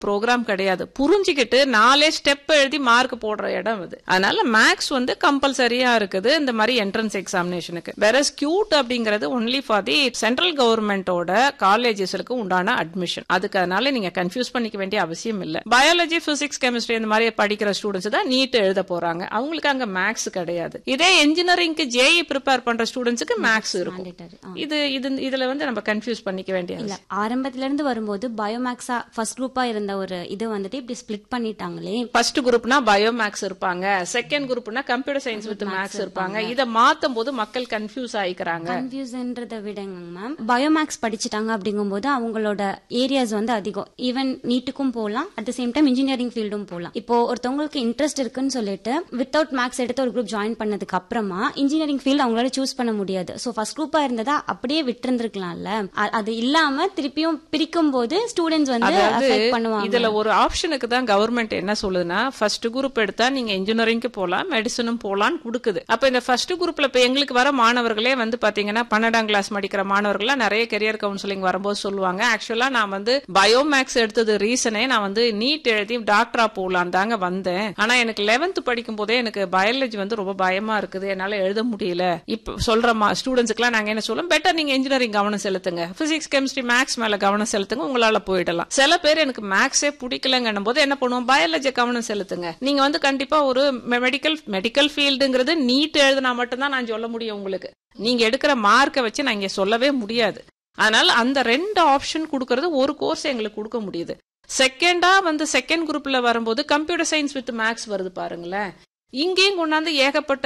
Program கிடையாது புரிஞ்சுக்கிட்டு நாலே ஸ்டெப் எழுதி மார்க் போடுற இடம் அது அதனால மேக்ஸ் வந்து கம்பல்சரியா இருக்குது இந்த மாதிரி என்ட்ரன்ஸ் எக்ஸாமினேஷனுக்கு வேற கியூட் அப்படிங்கிறது ஒன்லி ஃபார் தி சென்ட்ரல் கவர்மெண்டோட காலேஜஸ்க்கு உண்டான அட்மிஷன் அதுக்கு அதனால நீங்க கன்ஃபியூஸ் பண்ணிக்க வேண்டிய அவசியம் இல்ல பயாலஜி பிசிக்ஸ் கெமிஸ்ட்ரி இந்த மாதிரி படிக்கிற ஸ்டூடெண்ட்ஸ் தான் நீட் எழுத போறாங்க அவங்களுக்கு அங்க மேக்ஸ் கிடையாது இதே இன்ஜினியரிங்க்கு ஜேஇ ப்ரிப்பேர் பண்ற ஸ்டூடெண்ட்ஸுக்கு மேக்ஸ் இருக்கும் Mandatory. ஆ. இது இது இதுல வந்து நம்ம கன்ஃபியூஸ் பண்ணிக்க வேண்டிய இல்ல ஆரம்பத்துல இருந்து வரும்போது பயோமேக்ஸா ஃபர்ஸ்ட் குரூப்பா இருந்த ஒரு இது வந்துட்டு இப்படி ஸ்பிளிட் பண்ணிட்டாங்களே ஃபர்ஸ்ட் குரூப்னா பயோ மேக்ஸ் இருப்பாங்க செகண்ட் குரூப்னா கம்ப்யூட்டர் சயின்ஸ் வித் மேக்ஸ் இருப்பாங்க இத மாத்தும் போது மக்கள் கன்ஃபியூஸ் ஆயிக்கிறாங்க கன்ஃபியூஸ்ன்றத விடங்க மேம் பயோமேக்ஸ் படிச்சுட்டாங்க அப்படிங்கும்போது அவங்களோட ஏரியாஸ் வந்து அதிகம் ஈவன் நீட்டுக்கும் போகலாம் at the same time engineering ஃபீல்டும் போகலாம் இப்போ ஒருத்தவங்களுக்கு இன்ட்ரெஸ்ட் இருக்குன்னு சொல்லிட்டு வித்தவுட் மேக்ஸ் எடுத்து ஒரு குரூப் ஜாயின் பண்ணதுக்கு அப்புறமா இன்ஜினியரிங் ஃபீல்ட் அவங்களால சூஸ் பண்ண முடியாது ஸோ ஃபர்ஸ்ட் குரூப்பா இருந்ததா அப்படியே விட்டுருந்துருக்கலாம்ல அ- அது இல்லாம திருப்பியும் பிரிக்கும் போது ஸ்டூடெண்ட்ஸ் வந்து அதாவது அஃபெக்ட் பண்ணுவாங்க இதுல ஒரு ஆப்ஷனுக்கு தான் கவர்மெண்ட் என்ன சொல்லுதுன்னா ஃபர்ஸ்ட் குரூப் எடுத்தா நீங்க இன்ஜினியரிங்க்கு போலாம் மெடிசனும் போலாம்னு கொடுக்குது அப்ப இந்த ஃபர்ஸ்ட் குரூப்ல இப்ப எங்களுக்கு வர மாணவர்களே வந்து பாத்தீங்கன்னா பன்னெண்டாம் கிளாஸ் படிக்கிற மாணவர்கள்லாம் நிறைய கெரியர் கவுன்சிலிங் வரும்போது சொல்லுவாங்க ஆக்சுவலா நான் வந்து பயோமேக்ஸ் எடுத்தது ரீசனே நான் வந்து நீட் எழுதி டாக்டரா போலான்னு தாங்க வந்தேன் ஆனா எனக்கு லெவன்த் படிக்கும் போதே எனக்கு பயாலஜி வந்து ரொம்ப பயமா இருக்குது என்னால எழுத முடியல இப்ப சொல்ற ஸ்டூடெண்ட்ஸ்க்குலாம் நாங்க என்ன சொல்லுவோம் பெட்டர் நீங்க இன்ஜினியரிங் கவனம் செலுத்துங்க பிசிக்ஸ் கெமிஸ்ட்ரி மேக்ஸ் மேல கவனம் செலுத்துங்க உங்களால போயிடலாம் சில பேர் எனக்கு மேக்ஸே பிடிக்கலங்கன்னும் போது என்ன பண்ணுவோம் பயாலஜி கவனம் செலுத்துங்க நீங்க வந்து கண்டிப்பா ஒரு மெடிக்கல் மெடிக்கல் ஃபீல்டுங்கிறது நீட் எழுதினா மட்டும்தான் நான் சொல்ல முடியும் உங்களுக்கு நீங்க எடுக்கிற மார்க்கை வச்சு நான் இங்க சொல்லவே முடியாது அதனால அந்த ரெண்டு ஆப்ஷன் கொடுக்கறது ஒரு கோர்ஸ் எங்களுக்கு கொடுக்க முடியுது செகண்டா வந்து செகண்ட் குரூப்ல வரும்போது கம்ப்யூட்டர் சயின்ஸ் வித் மேக்ஸ் வருது பாருங்களேன் இங்கேயும் கொண்டாந்து ஏகப்பட்ட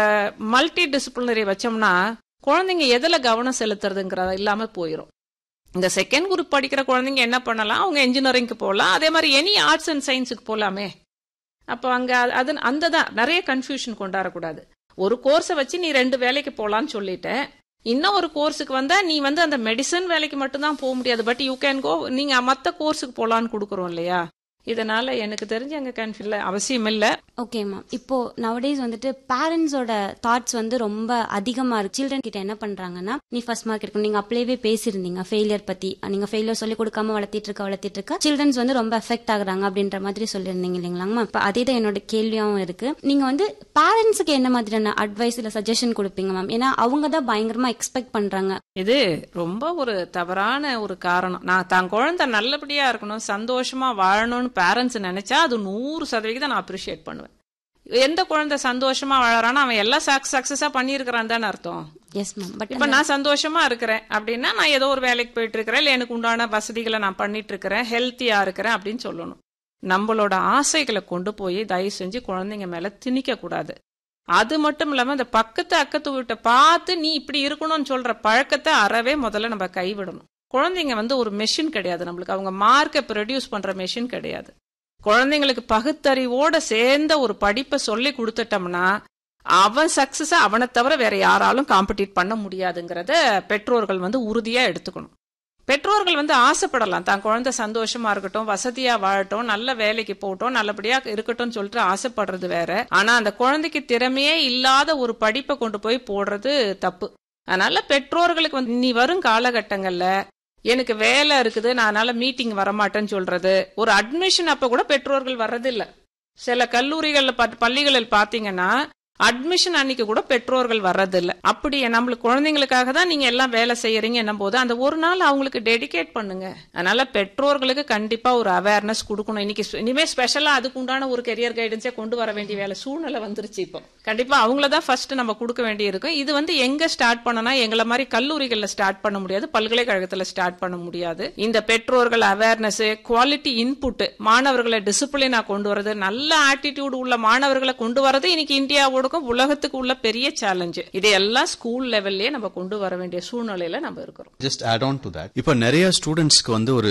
மல்டி டிசிப்ளினரி வச்சோம்னா குழந்தைங்க எதுல கவனம் செலுத்துறதுங்கிறத இல்லாம போயிடும் இந்த செகண்ட் குரூப் படிக்கிற குழந்தைங்க என்ன பண்ணலாம் அவங்க இன்ஜினியரிங்க்கு போகலாம் அதே மாதிரி எனி ஆர்ட்ஸ் அண்ட் சயின்ஸுக்கு போகலாமே அப்போ அங்க அது- அது அந்த தான் நிறைய கன்ஃபியூஷன் கொண்டாடக்கூடாது ஒரு கோர்ஸை வச்சு நீ ரெண்டு வேலைக்கு போகலான்னு சொல்லிட்டேன் இன்னும் ஒரு கோர்ஸுக்கு வந்தா நீ வந்து அந்த மெடிசன் வேலைக்கு மட்டும்தான் போக முடியாது பட் யூ கேன் கோ நீங்க மத்த கோர்ஸுக்கு போகலான்னு கொடுக்குறோம் இல்லையா இதனால எனக்கு தெரிஞ்சு அங்க கன்ஃபியூஸ் அவசியம் இல்ல ஓகே மேம் இப்போ நவடேஸ் வந்துட்டு பேரண்ட்ஸோட தாட்ஸ் வந்து ரொம்ப அதிகமா இருக்கு சில்ட்ரன் கிட்ட என்ன பண்றாங்கன்னா நீ ஃபர்ஸ்ட் மார்க் எடுக்கணும் நீங்க அப்படியே பேசியிருந்தீங்க ஃபெயிலியர் பத்தி நீங்க ஃபெயிலியர் சொல்லி கொடுக்காம வளர்த்திட்டு இருக்க வளர்த்திட்டு இருக்க சில்ட்ரன்ஸ் வந்து ரொம்ப எஃபெக்ட் ஆகுறாங்க அப்படின்ற மாதிரி சொல்லியிருந்தீங்க இல்லைங்களா மேம் இப்போ அதே தான் என்னோட கேள்வியாவும் இருக்கு நீங்க வந்து பேரண்ட்ஸுக்கு என்ன மாதிரியான அட்வைஸ் இல்ல சஜஷன் கொடுப்பீங்க மேம் ஏன்னா அவங்க தான் பயங்கரமா எக்ஸ்பெக்ட் பண்றாங்க இது ரொம்ப ஒரு தவறான ஒரு காரணம் நான் தான் குழந்தை நல்லபடியா இருக்கணும் சந்தோஷமா வாழணும்னு பேரண்ட்ஸ் நினைச்சா அது நூறு சதவிகிதம் நான் அப்ரிஷியேட் பண்ணுவேன் எந்த குழந்தை சந்தோஷமா வாழறானோ அவன் எல்லாம் சக்சஸா பண்ணியிருக்கிறான் தானே அர்த்தம் எஸ் மேம் பட் இப்ப நான் சந்தோஷமா இருக்கிறேன் அப்படின்னா நான் ஏதோ ஒரு வேலைக்கு போயிட்டு இருக்கிறேன் இல்ல எனக்கு உண்டான வசதிகளை நான் பண்ணிட்டு இருக்கிறேன் ஹெல்த்தியா இருக்கிறேன் அப்படின்னு சொல்லணும் நம்மளோட ஆசைகளை கொண்டு போய் தயவு செஞ்சு குழந்தைங்க மேல திணிக்க கூடாது அது மட்டும் இல்லாம இந்த பக்கத்து அக்கத்து வீட்டை பார்த்து நீ இப்படி இருக்கணும்னு சொல்ற பழக்கத்தை அறவே முதல்ல நம்ம கைவிடணும் குழந்தைங்க வந்து ஒரு மெஷின் கிடையாது நம்மளுக்கு அவங்க மார்க்கை ப்ரொடியூஸ் பண்ற மெஷின் கிடையாது குழந்தைங்களுக்கு பகுத்தறிவோட சேர்ந்த ஒரு படிப்பை சொல்லி கொடுத்துட்டோம்னா அவன் சக்சஸ் அவனை தவிர வேற யாராலும் காம்படிட் பண்ண முடியாதுங்கிறத பெற்றோர்கள் வந்து உறுதியா எடுத்துக்கணும் பெற்றோர்கள் வந்து ஆசைப்படலாம் தான் குழந்தை சந்தோஷமா இருக்கட்டும் வசதியா வாழட்டும் நல்ல வேலைக்கு போகட்டும் நல்லபடியா இருக்கட்டும் சொல்லிட்டு ஆசைப்படுறது வேற ஆனா அந்த குழந்தைக்கு திறமையே இல்லாத ஒரு படிப்பை கொண்டு போய் போடுறது தப்பு அதனால பெற்றோர்களுக்கு வந்து நீ வரும் காலகட்டங்கள்ல எனக்கு வேலை இருக்குது நான் அதனால மீட்டிங் வரமாட்டேன்னு சொல்றது ஒரு அட்மிஷன் அப்ப கூட பெற்றோர்கள் வர்றதில்ல சில கல்லூரிகள்ல ப- பள்ளிகளில் பாத்தீங்கன்னா அட்மிஷன் அன்னைக்கு கூட பெற்றோர்கள் வர்றதில்ல அப்படி நம்மளுக்கு குழந்தைங்களுக்காக தான் நீங்க எல்லாம் வேலை செய்யறீங்க போது அந்த ஒரு நாள் அவங்களுக்கு டெடிகேட் பண்ணுங்க அதனால பெற்றோர்களுக்கு கண்டிப்பா ஒரு அவேர்னஸ் கொடுக்கணும் இன்னைக்கு ஸ்பெ- இனிமே ஸ்பெஷலா அதுக்கு உண்டான ஒரு கெரியர் கைடன்ஸே கொண்டு வர வேண்டிய வேலை சூழ்நிலை வந்துருச்சு இப்போ கண்டிப்பா அவங்கள தான் ஃபர்ஸ்ட் நம்ம கொடுக்க வேண்டி இருக்கும் இது வந்து எங்க ஸ்டார்ட் பண்ணனா எங்களை மாதிரி கல்லூரிகள்ல ஸ்டார்ட் பண்ண முடியாது பல்கலைக்கழகத்துல ஸ்டார்ட் பண்ண முடியாது இந்த பெற்றோர்கள் அவேர்னஸ் குவாலிட்டி இன்புட் மாணவர்களை டிசிப்ளினா கொண்டு வரது நல்ல ஆட்டிடியூட் உள்ள மாணவர்களை கொண்டு வரது இன்னைக்கு இந்தியாவோட உலகத்துக்கு உள்ள பெரிய சேலஞ்சு இதையெல்லாம் ஸ்கூல் லெவல்லயே நம்ம கொண்டு வர வேண்டிய சூழ்நிலையில நம்ம இருக்கிறோம் just add on to that இப்போ நிறைய ஸ்டூடெண்ட்ஸ்க்கு வந்து ஒரு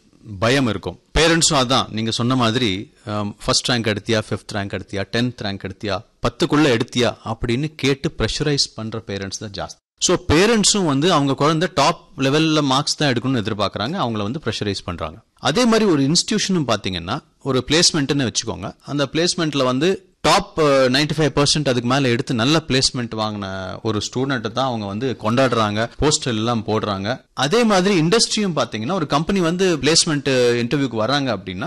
பயம் இருக்கும் பேரண்ட்ஸும் அதான் நீங்க சொன்ன மாதிரி ஃபர்ஸ்ட் ரேங்க் எடுத்தியா ஃபிஃப்த் ரேங்க் எடுத்தியா டென்த் ரேங்க் எடுத்தியா பத்துக்குள்ள எடுத்தியா அப்படின்னு கேட்டு ப்ரெஷரைஸ் பண்ற பேரண்ட்ஸ் தான் ஜாஸ்தி ஸோ பேரண்ட்ஸும் வந்து அவங்க குழந்தை டாப் லெவல்ல மார்க்ஸ் தான் எடுக்கணும்னு எதிர்பார்க்கறாங்க அவங்கள வந்து ப்ரெஷரைஸ் பண்றாங்க அதே மாதிரி ஒரு இன்ஸ்டிடியூஷனும் பாத்தீங்கன்னா ஒரு பிளேஸ்மெண்ட்னு வச்சுக்கோங்க அந்த பிளேஸ்மெண்ட்ல வந்து டாப் நைன்டி ஃபைவ் பர்சன்ட் அதுக்கு மேல எடுத்து நல்ல பிளேஸ்மெண்ட் வாங்கின ஒரு ஸ்டூடெண்ட் தான் அவங்க வந்து கொண்டாடுறாங்க போஸ்டர் எல்லாம் போடுறாங்க அதே மாதிரி இண்டஸ்ட்ரியும் பாத்தீங்கன்னா ஒரு கம்பெனி வந்து பிளேஸ்மெண்ட் இன்டர்வியூக்கு வராங்க அப்படின்னா